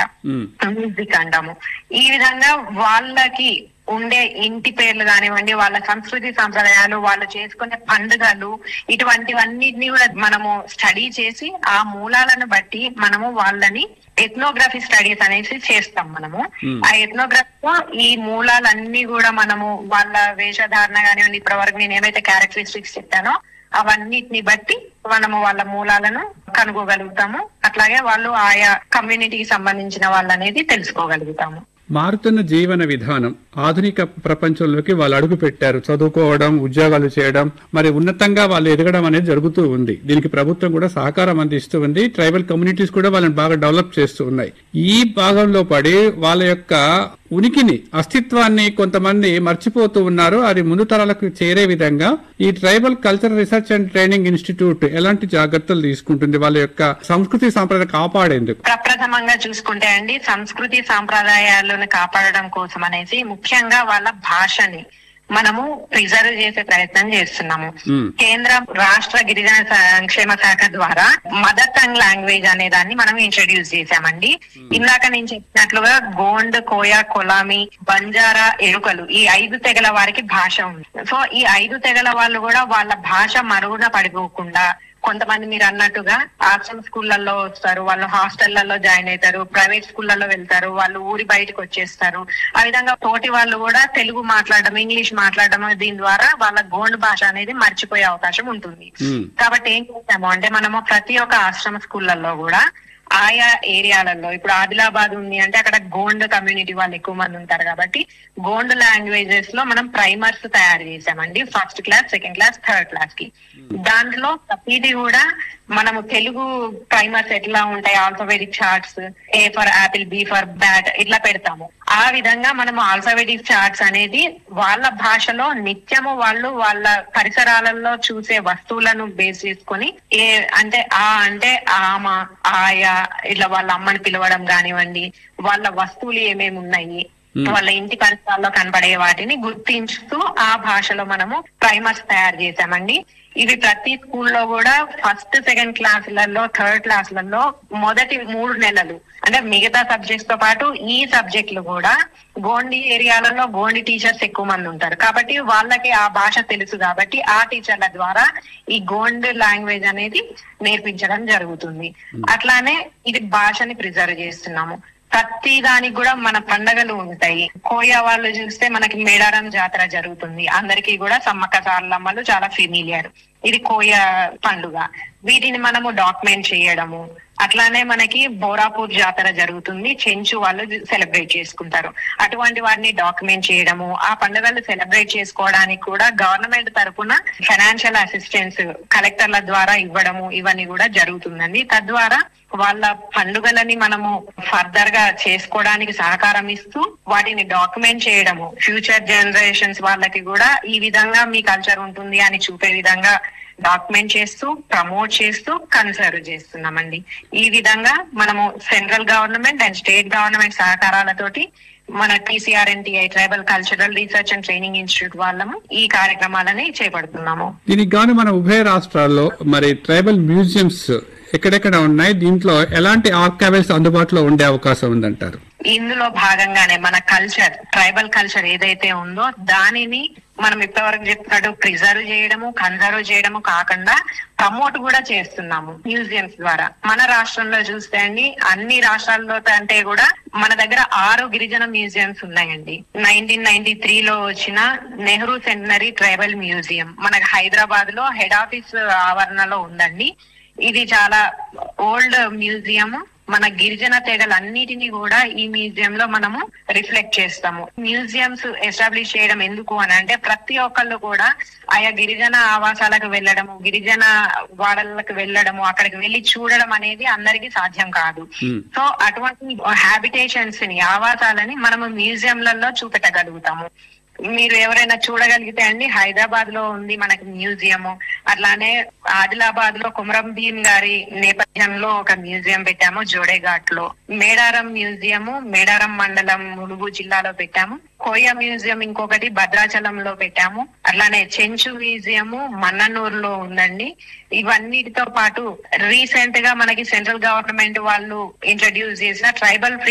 ఉమ్, music అంటాము ఈ విధంగా వాళ్ళకి ఉండే ఇంటి పేర్లు కానివ్వండి వాళ్ళ సంస్కృతి సంప్రదాయాలు వాళ్ళు చేసుకునే పండుగలు ఇటువంటివన్నిటిని కూడా మనము స్టడీ చేసి ఆ మూలాలను బట్టి మనము వాళ్ళని ఎథ్నోగ్రఫీ స్టడీస్ అనేసి చేస్తాం మనము Hmm. ఆ ఎథ్నోగ్రఫీ లో ఈ మూలాలన్నీ కూడా మనము వాళ్ళ వేషధారణ కానివ్వండి ఇప్పటి వరకు నేను ఏవైతే క్యారెక్టరిస్టిక్స్ చెప్పానో అవన్నిటిని బట్టి మనము వాళ్ళ మూలాలను కనుగోగలుగుతాము అట్లాగే వాళ్ళు ఆయా కమ్యూనిటీకి సంబంధించిన వాళ్ళు అనేది తెలుసుకోగలుగుతాము మారుతున్న జీవన విధానం ఆధునిక ప్రపంచంలోకి వాళ్ళు అడుగు పెట్టారు చదువుకోవడం ఉద్యోగాలు చేయడం మరి ఉన్నతంగా వాళ్ళు ఎదగడం అనేది జరుగుతూ ఉంది దీనికి ప్రభుత్వం కూడా సహకారం అందిస్తూ ఉంది ట్రైబల్ కమ్యూనిటీస్ కూడా వాళ్ళని బాగా డెవలప్ చేస్తూ ఉన్నాయి ఈ భాగంలో పడి వాళ్ళ యొక్క ఉనికిని అస్తిత్వాన్ని కొంతమంది మర్చిపోతూ ఉన్నారు అది ముందు తరాలకు చేరే విధంగా ఈ tribal cultural research and training institute ఎలాంటి జాగ్రత్తలు తీసుకుంటుంది వాళ్ళ యొక్క సంస్కృతి సాంప్రదాయం కాపాడేందుకు ప్రప్రథమంగా చూసుకుంటే అండి సంస్కృతి సాంప్రదాయాలను కాపాడడం కోసం అనేసి ముఖ్యంగా వాళ్ళ భాషని మనము ప్రిజర్వ్ చేసే ప్రయత్నం చేస్తున్నాము మ్మ్. కేంద్ర రాష్ట్ర గిరిజన సంక్షేమ శాఖ ద్వారా మదర్ టంగ్ లాంగ్వేజ్ అనే దాన్ని మనం ఇంట్రడ్యూస్ చేశామండి ఇందాక నేను చెప్పినట్లుగా గోండ్ కోయా కొలామి బంజారా ఎరుకలు ఈ ఐదు తెగల వారికి భాష ఉంది సో ఈ ఐదు తెగల వాళ్ళు కూడా వాళ్ళ భాష మరుగున పడిపోకుండా కొంతమంది మీరు అన్నట్టుగా ఆశ్రమ స్కూళ్ళల్లో వస్తారు వాళ్ళు హాస్టళ్లలో జాయిన్ అవుతారు ప్రైవేట్ స్కూళ్ళలో వెళ్తారు వాళ్ళు ఊరి బయటకు వచ్చేస్తారు ఆ విధంగా తోటి వాళ్ళు కూడా తెలుగు మాట్లాడడం ఇంగ్లీష్ మాట్లాడడం దీని ద్వారా వాళ్ళ గోండ్ భాష అనేది మర్చిపోయే అవకాశం ఉంటుంది మ్మ్. కాబట్టి ఏం చేస్తాము అంటే మనము ప్రతి ఒక్క ఆశ్రమ స్కూళ్ళల్లో కూడా ఆయా ఏరియాలలో ఇప్పుడు ఆదిలాబాద్ ఉంది అంటే అక్కడ గోండ్ కమ్యూనిటీ వాళ్ళు ఎక్కువ మంది ఉంటారు కాబట్టి గోండ్ లాంగ్వేజెస్ లో మనం ప్రైమర్స్ తయారు చేసామండి first class second class third class కి దాంట్లో ప్రతిదీ కూడా మనము తెలుగు ప్రైమర్స్ ఎట్లా ఉంటాయి alphabetic charts A for apple B for bat ఇట్లా పెడతాము ఆ విధంగా మనము ఆల్ఫాబెటిక్ చార్ట్స్ అనేది వాళ్ళ భాషలో నిత్యము వాళ్ళు వాళ్ళ పరిసరాలలో చూసే వస్తువులను బేస్ చేసుకొని ఏ అంటే ఆ అంటే ఆమ ఆయా ఇట్లా వాళ్ళ అమ్మని పిలవడం కానివ్వండి వాళ్ళ వస్తువులు ఏమేమి ఉన్నాయి Hmm. వాళ్ళ ఇంటి పరిసరాల్లో కనబడే వాటిని గుర్తించుతూ ఆ భాషలో మనము ప్రైమర్స్ తయారు చేశామండి ఇవి ప్రతి స్కూల్లో కూడా ఫస్ట్ సెకండ్ క్లాసులలో థర్డ్ క్లాసులలో మొదటి మూడు నెలలు అంటే మిగతా సబ్జెక్ట్స్ తో పాటు ఈ సబ్జెక్టులు కూడా గోండి ఏరియాలలో గోండి టీచర్స్ ఎక్కువ మంది ఉంటారు కాబట్టి వాళ్ళకి ఆ భాష తెలుసు కాబట్టి ఆ టీచర్ల ద్వారా ఈ గోండ్ లాంగ్వేజ్ అనేది నేర్పించడం జరుగుతుంది అట్లానే ఇది భాషని ప్రిజర్వ్ చేస్తున్నాము ప్రతి దానికి కూడా మన పండగలు ఉంటాయి కోయా వాళ్ళు చూస్తే మనకి మేడారం జాతర జరుగుతుంది అందరికీ కూడా సమ్మక్క సారలమ్మలు చాలా ఫెమిలియర్ ఇది కోయ పండుగ వీటిని మనము డాక్యుమెంట్ చేయడము అట్లానే మనకి బోరాపూర్ జాతర జరుగుతుంది చెంచు వాళ్ళు సెలబ్రేట్ చేసుకుంటారు అటువంటి వాటిని డాక్యుమెంట్ చేయడము ఆ పండుగలు సెలబ్రేట్ చేసుకోవడానికి కూడా గవర్నమెంట్ తరపున ఫైనాన్షియల్ అసిస్టెన్స్ కలెక్టర్ల ద్వారా ఇవ్వడము ఇవన్నీ కూడా జరుగుతుందండి తద్వారా వాళ్ళ పండుగలని మనము ఫర్దర్ గా చేసుకోవడానికి సహకారం ఇస్తూ వాటిని డాక్యుమెంట్ చేయడము ఫ్యూచర్ జనరేషన్స్ వాళ్ళకి కూడా ఈ విధంగా మీ కల్చర్ ఉంటుంది అని చూపే విధంగా డాక్యుమెంట్ చేస్తూ ప్రమోట్ చేస్తూ కన్సర్వ్ చేస్తున్నామండి ఈ విధంగా మనము central government and state government సహకారాలతోటి మన TCRNTI tribal cultural research and training institute వాళ్ళము ఈ కార్యక్రమాలని చేపడుతున్నాము దీనికి గాను మన ఉభయ రాష్ట్రాల్లో మరి ట్రైబల్ మ్యూజియంస్ ఎక్కడెక్కడ ఉన్నాయి దీంట్లో ఎలాంటి ఆర్కైవల్స్ అందుబాటులో ఉండే అవకాశం ఉందంటారు ఇందులో భాగంగానే మన కల్చర్ ట్రైబల్ కల్చర్ ఏదైతే ఉందో దానిని మనం ఇప్పటివరకు చెప్పినట్టు ప్రిజర్వ్ చేయడము కన్జర్వ్ చేయడము కాకుండా ప్రమోట్ కూడా చేస్తున్నాము మ్యూజియంస్ ద్వారా మన రాష్ట్రంలో చూస్తే అండి అన్ని రాష్ట్రాల్లో అంటే కూడా మన దగ్గర ఆరు గిరిజన మ్యూజియంస్ ఉన్నాయండి నైన్టీన్ నైన్టీ త్రీ లో వచ్చిన నెహ్రూ సెంటనరీ ట్రైబల్ మ్యూజియం మనకి హైదరాబాద్ లో హెడ్ ఆఫీస్ ఆవరణలో ఉందండి ఇది చాలా ఓల్డ్ మ్యూజియం మన గిరిజన తెగలన్నిటిని కూడా ఈ మ్యూజియం లో మనము రిఫ్లెక్ట్ చేస్తాము మ్యూజియంస్ ఎస్టాబ్లిష్ చేయడం ఎందుకు అని అంటే ప్రతి ఒక్కళ్ళు కూడా ఆయా గిరిజన ఆవాసాలకు వెళ్ళడము గిరిజన వాడలకు వెళ్ళడము అక్కడికి వెళ్ళి చూడడం అనేది అందరికీ సాధ్యం కాదు Hmm. సో అటువంటి హ్యాబిటేషన్స్ ని ఆవాసాలని మనము మ్యూజియంలలో చూపెట్టగలుగుతాము మీరు ఎవరైనా చూడగలిగితే అండి హైదరాబాద్ లో ఉంది మనకి మ్యూజియం అట్లానే ఆదిలాబాద్ లో కుమరం భీమ్ గారి నేపథ్యంలో ఒక మ్యూజియం పెట్టాము జోడేఘాట్ లో మేడారం మ్యూజియం మేడారం మండలం ములుగు జిల్లాలో పెట్టాము కోయ మ్యూజియం ఇంకొకటి భద్రాచలంలో పెట్టాము అట్లానే చెంచు మ్యూజియం మన్ననూరులో ఉందండి ఇవన్నిటితో పాటు రీసెంట్ గా మనకి సెంట్రల్ గవర్నమెంట్ వాళ్ళు ఇంట్రడ్యూస్ చేసిన ట్రైబల్